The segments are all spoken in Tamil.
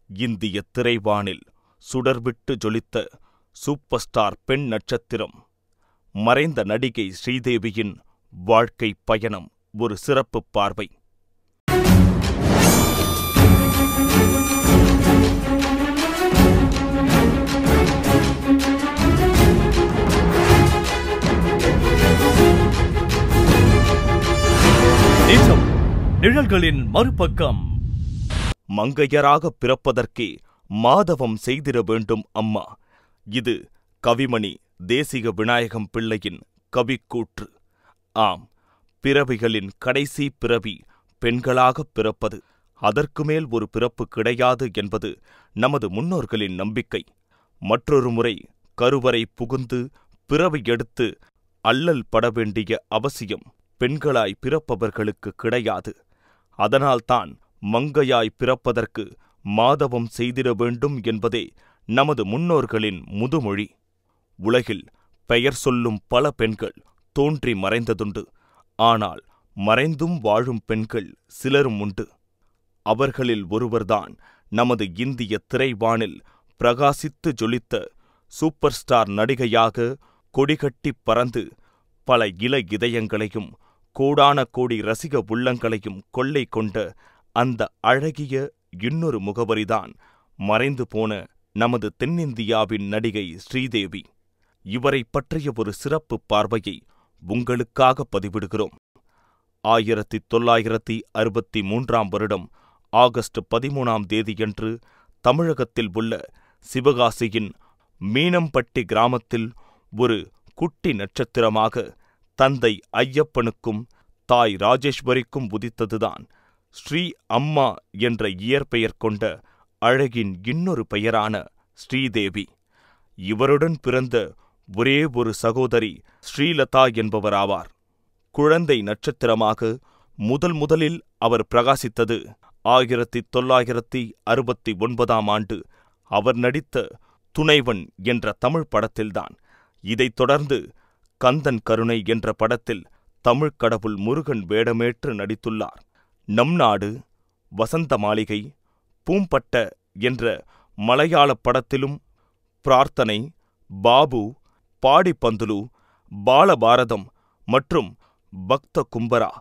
இந்திய திரைவானில் சுடர்விட்டு ஜொலித்த சூப்பர் ஸ்டார் பெண் நட்சத்திரம் மறைந்த நடிகை ஸ்ரீதேவியின் வாழ்க்கை பயணம் ஒரு சிறப்பு பார்வை நிஜம் நிழல்களின் மறுபக்கம் மங்கையராக பிறப்பதற்கே மாதவம் செய்திட வேண்டும் அம்மா இது கவிமணி தேசிக விநாயகம் பிள்ளையின் கவிக்கூற்று ஆம் பிறவிகளின் கடைசி பிறவி பெண்களாகப் பிறப்பது அதற்கு மேல் ஒரு பிறப்பு கிடையாது என்பது நமது முன்னோர்களின் நம்பிக்கை மற்றொரு முறை கருவறை புகுந்து பிறவி எடுத்து அல்லல் பட வேண்டிய அவசியம் பெண்களாய் பிறப்பவர்களுக்கு கிடையாது அதனால்தான் மங்கையாய் பிறப்பதற்கு மாதவம் செய்திட வேண்டும் என்பதே நமது முன்னோர்களின் முதுமொழி உலகில் பெயர் சொல்லும் பல பெண்கள் தோன்றி மறைந்ததுண்டு ஆனால் மறைந்தும் வாழும் பெண்கள் சிலரும் உண்டு அவர்களில் ஒருவர்தான் நமது இந்திய திரைவானில் பிரகாசித்து ஜொலித்த சூப்பர் ஸ்டார் நடிகையாக கொடிகட்டிப் பறந்து பல இள இதயங்களையும் கோடான கோடி ரசிக உள்ளங்களையும் கொள்ளை கொண்ட அந்த அழகிய இன்னொரு முகவரிதான் மறைந்து போன நமது தென்னிந்தியாவின் நடிகை ஸ்ரீதேவி இவரைப் பற்றிய ஒரு சிறப்பு பார்வையை உங்களுக்காக பதிவிடுகிறோம் ஆயிரத்தி தொள்ளாயிரத்தி அறுபத்தி மூன்றாம் வருடம் ஆகஸ்ட் பதிமூணாம் தேதியன்று தமிழகத்தில் உள்ள சிவகாசியின் மீனம்பட்டி கிராமத்தில் ஒரு குட்டி நட்சத்திரமாக தந்தை ஐயப்பனுக்கும் தாய் ராஜேஸ்வரிக்கும் உதித்ததுதான் ஸ்ரீ அம்மா என்ற இயற்பெயர் கொண்ட அழகின் இன்னொரு பெயரான ஸ்ரீதேவி இவருடன் பிறந்த ஒரே ஒரு சகோதரி ஸ்ரீலதா என்பவராவார் குழந்தை நட்சத்திரமாக முதல் முதலில் அவர் பிரகாசித்தது ஆயிரத்தி தொள்ளாயிரத்தி அறுபத்தி ஒன்பதாம் ஆண்டு அவர் நடித்த துணைவன் என்ற தமிழ் படத்தில்தான் இதைத் தொடர்ந்து கந்தன் கருணை என்ற படத்தில் தமிழ்க் கடவுள் முருகன் வேடமேற்று நடித்துள்ளார் நம் நாடு வசந்த மாளிகை பூம்பட்ட என்ற மலையாளப் படத்திலும் பிரார்த்தனை பாபு பாடிப்பந்துலு பாலபாரதம் மற்றும் பக்த கும்பரா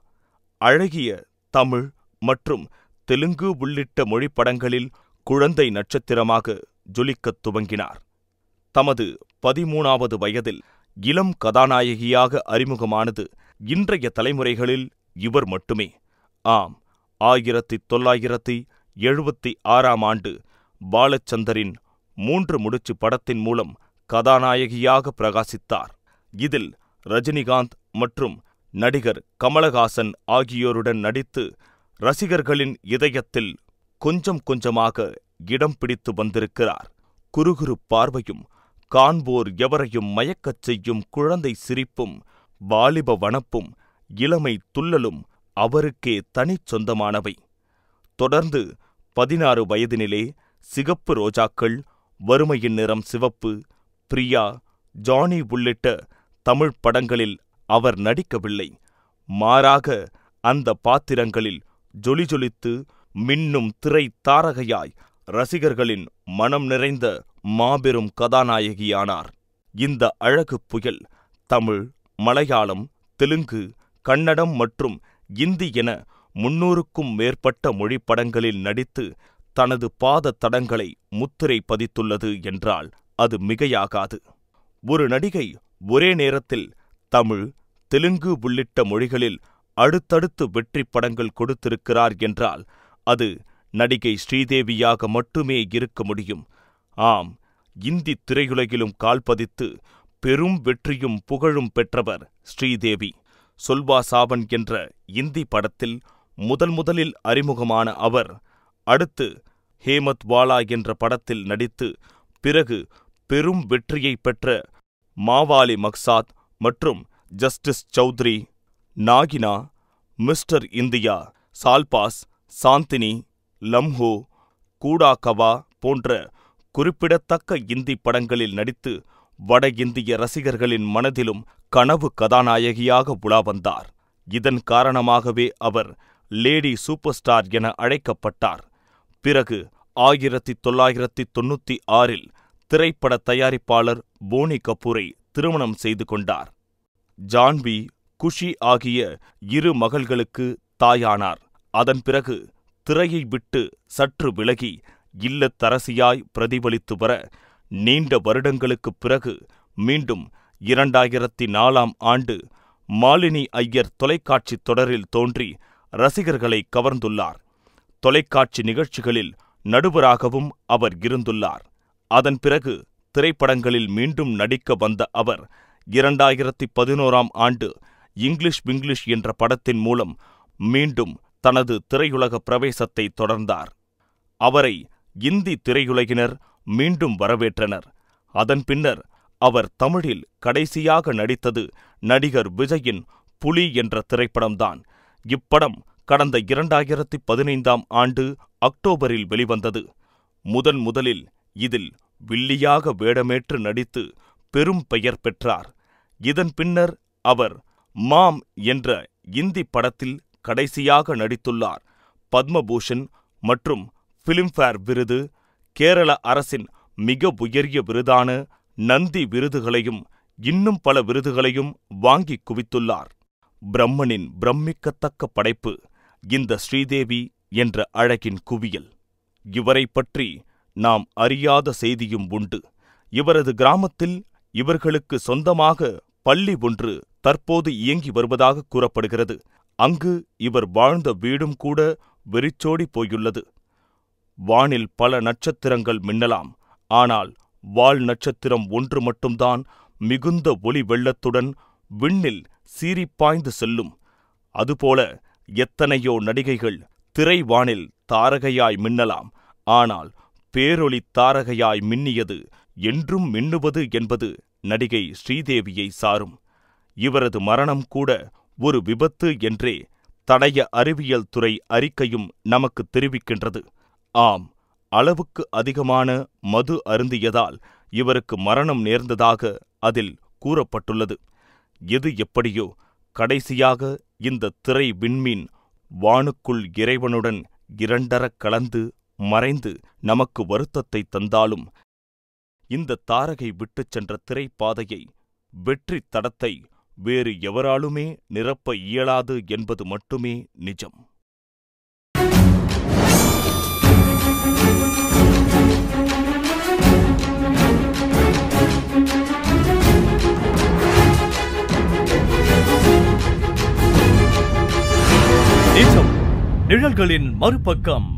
அழகிய தமிழ் மற்றும் தெலுங்கு உள்ளிட்ட மொழிப்படங்களில் குழந்தை நட்சத்திரமாக ஜொலிக்கத் துவங்கினார் தமது பதிமூணாவது வயதில் இளம் கதாநாயகியாக அறிமுகமானது இன்றைய தலைமுறைகளில் இவர் மட்டுமே ஆம் ஆயிரத்தி தொள்ளாயிரத்தி எழுபத்தி ஆறாம் ஆண்டு பாலச்சந்தரின் மூன்று முடிச்சு படத்தின் மூலம் கதாநாயகியாக பிரகாசித்தார் இதில் ரஜினிகாந்த் மற்றும் நடிகர் கமலஹாசன் ஆகியோருடன் நடித்து ரசிகர்களின் இதயத்தில் கொஞ்சம் கொஞ்சமாக இடம் பிடித்து வந்திருக்கிறார் குறுகுறு பார்வையும் காண்போர் எவரையும் மயக்கச் செய்யும் குழந்தை சிரிப்பும் வாலிப வனப்பும் இளமை துள்ளலும் அவருக்கே தனிச் சொந்தமானவை தொடர்ந்து பதினாறு வயதினிலே சிகப்பு ரோஜாக்கள் வறுமையின் நிறம் சிவப்பு பிரியா ஜானி உள்ளிட்ட தமிழ் படங்களில் அவர் நடிக்கவில்லை மாறாக அந்த பாத்திரங்களில் ஜொலிஜொலித்து மின்னும் திரை தாரகையாய் ரசிகர்களின் மனம் நிறைந்த மாபெரும் கதாநாயகியானார் இந்த அழகு புயல் தமிழ் மலையாளம் தெலுங்கு கன்னடம் மற்றும் இந்தி என முன்னூறுக்கும் மேற்பட்ட மொழிப்படங்களில் நடித்து தனது பாத தடங்களை முத்திரை பதித்துள்ளது என்றால் அது மிகையாகாது ஒரு நடிகை ஒரே நேரத்தில் தமிழ் தெலுங்கு உள்ளிட்ட மொழிகளில் அடுத்தடுத்து வெற்றி படங்கள் கொடுத்திருக்கிறார் என்றால் அது நடிகை ஸ்ரீதேவியாக மட்டுமே இருக்க முடியும் ஆம் இந்தி திரையுலகிலும் கால்பதித்து பெரும் வெற்றியும் புகழும் பெற்றவர் ஸ்ரீதேவி சொல்வா சாவன் என்ற இந்தி படத்தில் முதல் முதலில் அறிமுகமான அவர் அடுத்து ஹேமத் வாலா என்ற படத்தில் நடித்து பிறகு பெரும் வெற்றியை பெற்ற மாவாலி மக்சாத் மற்றும் justice Chaudhary Nagina mister India Chaalbaaz Chandni Lamhe Khuda Gawah போன்ற குறிப்பிடத்தக்க இந்தி படங்களில் நடித்து வட இந்திய ரசிகர்களின் மனதிலும் கனவு கதாநாயகியாக உலா வந்தார் இதன் காரணமாகவே அவர் லேடி சூப்பர் ஸ்டார் என அழைக்கப்பட்டார் பிறகு ஆயிரத்தி தொள்ளாயிரத்தி தொண்ணூத்தி ஆறில் திரைப்பட தயாரிப்பாளர் போனி கபூரை திருமணம் செய்து கொண்டார் ஜான்வி குஷி ஆகிய இரு மகள்களுக்கு தாயானார் அதன் பிறகு திரையை விட்டு சற்று விலகி இல்லத்தரசியாய் பிரதிபலித்து வர நீண்ட வருடங்களுக்குப் பிறகு மீண்டும் இரண்டாயிரத்தி நாலாம் ஆண்டு மாலினி ஐயர் தொலைக்காட்சி தொடரில் தோன்றி ரசிகர்களை கவர்ந்துள்ளார் தொலைக்காட்சி நிகழ்ச்சிகளில் நடுவராகவும் அவர் இருந்துள்ளார் அதன் பிறகு திரைப்படங்களில் மீண்டும் நடிக்க வந்த அவர் இரண்டாயிரத்தி பதினோராம் ஆண்டு இங்கிலீஷ் விங்கிலீஷ் என்ற படத்தின் மூலம் மீண்டும் தனது திரையுலக பிரவேசத்தை தொடர்ந்தார் அவரை இந்தி திரையுலகினர் மீண்டும் வரவேற்றனர் அதன் பின்னர் அவர் தமிழில் கடைசியாக நடித்தது நடிகர் விஜயின் புலி என்ற திரைப்படம்தான் இப்படம் கடந்த இரண்டாயிரத்தி பதினைந்தாம் ஆண்டு அக்டோபரில் வெளிவந்தது முதன் முதலில் இதில் வில்லியாக வேடமேற்று நடித்து பெரும் பெயர் பெற்றார் இதன் பின்னர் அவர் மாம் என்ற இந்தி படத்தில் கடைசியாக நடித்துள்ளார் பத்மபூஷன் மற்றும் பிலிம்பேர் விருது கேரள அரசின் மிக உயரிய விருதான நந்தி விருதுகளையும் இன்னும் பல விருதுகளையும் வாங்கி குவித்துள்ளார் பிரம்மனின் பிரமிக்கத்தக்க படைப்பு இந்த ஸ்ரீதேவி என்ற அழகின் குவியல் இவரை பற்றி நாம் அறியாத செய்தியும் உண்டு இவரது கிராமத்தில் இவர்களுக்கு சொந்தமாக பள்ளி ஒன்று தற்போது இயங்கி வருவதாக கூறப்படுகிறது அங்கு இவர் வாழ்ந்த வீடும் கூட வெறிச்சோடி போயுள்ளது வானில் பல நட்சத்திரங்கள் மின்னலாம் ஆனால் வால் நட்சத்திரம் ஒன்று மட்டும்தான் மிகுந்த ஒளி வெள்ளத்துடன் விண்ணில் சீறிப்பாய்ந்து செல்லும் அதுபோல எத்தனையோ நடிகைகள் திரைவானில் தாரகையாய் மின்னலாம் ஆனால் பேரொளி தாரகையாய் மின்னியது என்றும் மின்னுவது என்பது நடிகை ஸ்ரீதேவியை சாரும் இவரது மரணம் கூட ஒரு விபத்து என்றே தடய அறிவியல் துறை அறிக்கையும் நமக்கு தெரிவிக்கின்றது ஆம் அளவுக்கு அதிகமான மது அருந்தியதால் இவருக்கு மரணம் நேர்ந்ததாக அதில் கூறப்பட்டுள்ளது எது எப்படியோ கடைசியாக இந்த திரை விண்மீன் வானுக்குள் இறைவனுடன் இரண்டரக் கலந்து மறைந்து நமக்கு வருத்தத்தை தந்தாலும் இந்த தாரகை விட்டுச் சென்ற திரைப்பாதையை வெற்றி தடத்தை வேறு எவராலுமே நிரப்ப இயலாது என்பது மட்டுமே நிஜம் நிஜம் நிழல்களின் மறுபக்கம்